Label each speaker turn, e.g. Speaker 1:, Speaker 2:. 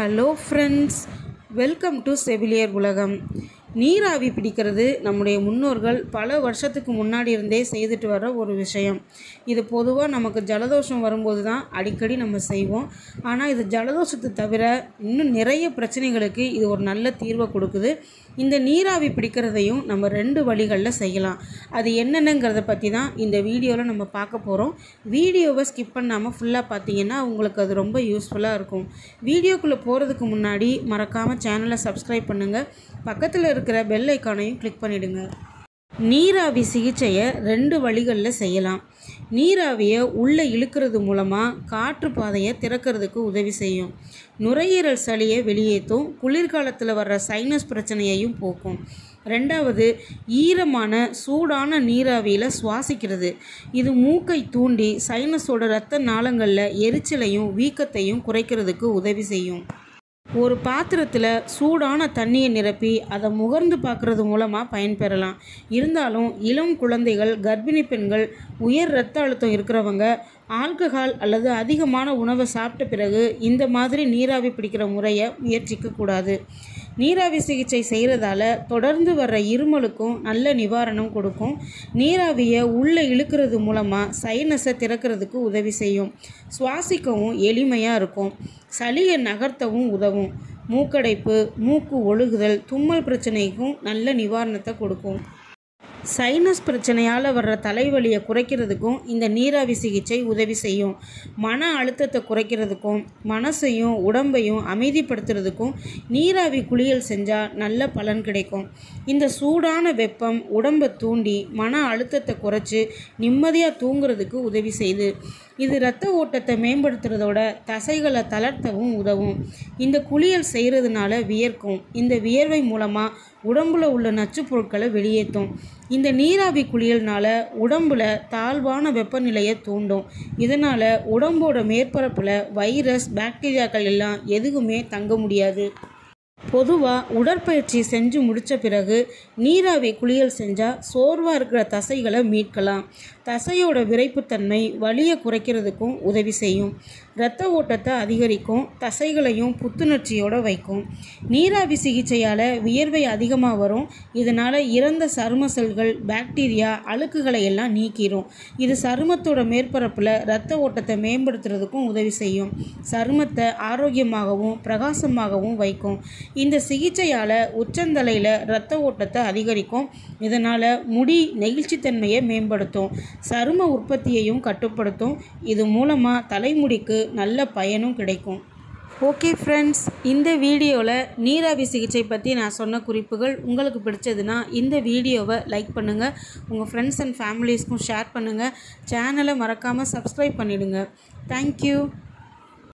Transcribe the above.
Speaker 1: hello friends welcome to செவிலியர் உலகம் நீராவி பிடிக்கிறது நம்முடைய முன்னோர்கள் பல வருஷத்துக்கு முன்னாடி இருந்தே செய்துட்டு வர ஒரு விஷயம் இது பொதுவாக நமக்கு ஜலதோஷம் வரும்போது தான் அடிக்கடி நம்ம செய்வோம் ஆனால் இது ஜலதோஷத்தை தவிர இன்னும் நிறைய பிரச்சனைகளுக்கு இது ஒரு நல்ல தீர்வை கொடுக்குது இந்த நீராவி பிடிக்கிறதையும் நம்ம ரெண்டு வழிகளில் செய்யலாம் அது என்னென்னங்கிறத பற்றி தான் இந்த வீடியோவில் நம்ம பார்க்க போகிறோம் வீடியோவை ஸ்கிப் பண்ணாமல் ஃபுல்லாக பார்த்தீங்கன்னா உங்களுக்கு அது ரொம்ப யூஸ்ஃபுல்லாக இருக்கும் வீடியோக்குள்ளே போகிறதுக்கு முன்னாடி மறக்காமல் சேனலை சப்ஸ்கிரைப் பண்ணுங்கள் பக்கத்தில் இருக்கிற பெல் ஐக்கானையும் கிளிக் பண்ணிவிடுங்க நீராவி சிகிச்சையை ரெண்டு வழிகளில் செய்யலாம் நீராவியை உள்ளே இழுக்கிறது மூலமாக காற்று பாதையை திறக்கிறதுக்கு உதவி செய்யும் நுரையீரல் சளியை வெளியேற்றும் குளிர்காலத்தில் வர்ற சைனஸ் பிரச்சனையையும் போக்கும் ரெண்டாவது ஈரமான சூடான நீராவியில் சுவாசிக்கிறது இது மூக்கை தூண்டி சைனஸோட இரத்த நாளங்களில் எரிச்சலையும் வீக்கத்தையும் குறைக்கிறதுக்கு உதவி செய்யும் ஒரு பாத்திரத்தில் சூடான தண்ணியை நிரப்பி அதை முகர்ந்து பார்க்குறது மூலமாக பயன்பெறலாம் இருந்தாலும் இளம் குழந்தைகள் கர்ப்பிணி பெண்கள் உயர் இரத்த அழுத்தம் இருக்கிறவங்க ஆல்கஹால் அல்லது அதிகமான உணவை சாப்பிட்ட பிறகு இந்த மாதிரி நீராவி பிடிக்கிற முறையை முயற்சிக்கக்கூடாது நீராவி சிகிச்சை செய்கிறதால தொடர்ந்து வர்ற இருமலுக்கும் நல்ல நிவாரணம் கொடுக்கும் நீராவியை உள்ளே இழுக்கிறது மூலமாக சைனஸை திறக்கிறதுக்கு உதவி செய்யும் சுவாசிக்கவும் எளிமையாக இருக்கும் சளியை நகர்த்தவும் உதவும் மூக்கடைப்பு மூக்கு ஒழுகுதல் தும்மல் பிரச்சனைக்கும் நல்ல நிவாரணத்தை கொடுக்கும் சைனஸ் பிரச்சனையால் வர்ற தலைவலியை குறைக்கிறதுக்கும் இந்த நீராவி சிகிச்சை உதவி செய்யும் மன அழுத்தத்தை குறைக்கிறதுக்கும் மனசையும் உடம்பையும் அமைதிப்படுத்துறதுக்கும் நீராவி குளியல் செஞ்சால் நல்ல பலன் கிடைக்கும் இந்த சூடான வெப்பம் உடம்பை தூண்டி மன அழுத்தத்தை குறைச்சி நிம்மதியாக தூங்குறதுக்கு உதவி செய்யுது இது இரத்த ஓட்டத்தை மேம்படுத்துறதோட தசைகளை தளர்த்தவும் உதவும் இந்த குளியல் செய்கிறதுனால வியர்க்கும் இந்த வியர்வை மூலமாக உடம்புல உள்ள நச்சுப் பொருட்களை வெளியேற்றும் இந்த நீராவி குளியல்னால உடம்புல தாழ்வான வெப்பநிலையை தூண்டும் இதனால் உடம்போட மேற்பரப்பில் வைரஸ் பாக்டீரியாக்கள் எல்லாம் எதுவுமே தங்க முடியாது பொதுவாக உடற்பயிற்சி செஞ்சு முடித்த பிறகு நீராவி குளியல் செஞ்சால் சோர்வாக இருக்கிற தசைகளை மீட்கலாம் தசையோட விரைப்புத்தன்மை வலியை குறைக்கிறதுக்கும் உதவி செய்யும் இரத்த ஓட்டத்தை அதிகரிக்கும் தசைகளையும் புத்துணர்ச்சியோடு வைக்கும் நீராவி சிகிச்சையால் வியர்வை அதிகமாக வரும் இதனால் இறந்த சரும செல்கள் பாக்டீரியா அழுக்குகளை எல்லாம் நீக்கிரும் இது சருமத்தோட மேற்பரப்பில் இரத்த ஓட்டத்தை மேம்படுத்துறதுக்கும் உதவி செய்யும் சருமத்தை ஆரோக்கியமாகவும் பிரகாசமாகவும் வைக்கும் இந்த சிகிச்சையால் உச்சந்தலையில் இரத்த ஓட்டத்தை அதிகரிக்கும் இதனால் முடி நெகிழ்ச்சித்தன்மையை மேம்படுத்தும் சரும உற்பத்தியையும் கட்டுப்படுத்தும் இது மூலமாக தலைமுடிக்கு நல்ல பயனும் கிடைக்கும் ஓகே ஃப்ரெண்ட்ஸ் இந்த வீடியோவில் நீராவி சிகிச்சை பற்றி நான் சொன்ன குறிப்புகள் உங்களுக்கு பிடிச்சதுன்னா இந்த வீடியோவை லைக் பண்ணுங்கள் உங்கள் ஃப்ரெண்ட்ஸ் அண்ட் ஃபேமிலிஸ்க்கும் ஷேர் பண்ணுங்கள் சேனலை மறக்காமல் சப்ஸ்கிரைப் பண்ணிவிடுங்க தேங்க்யூ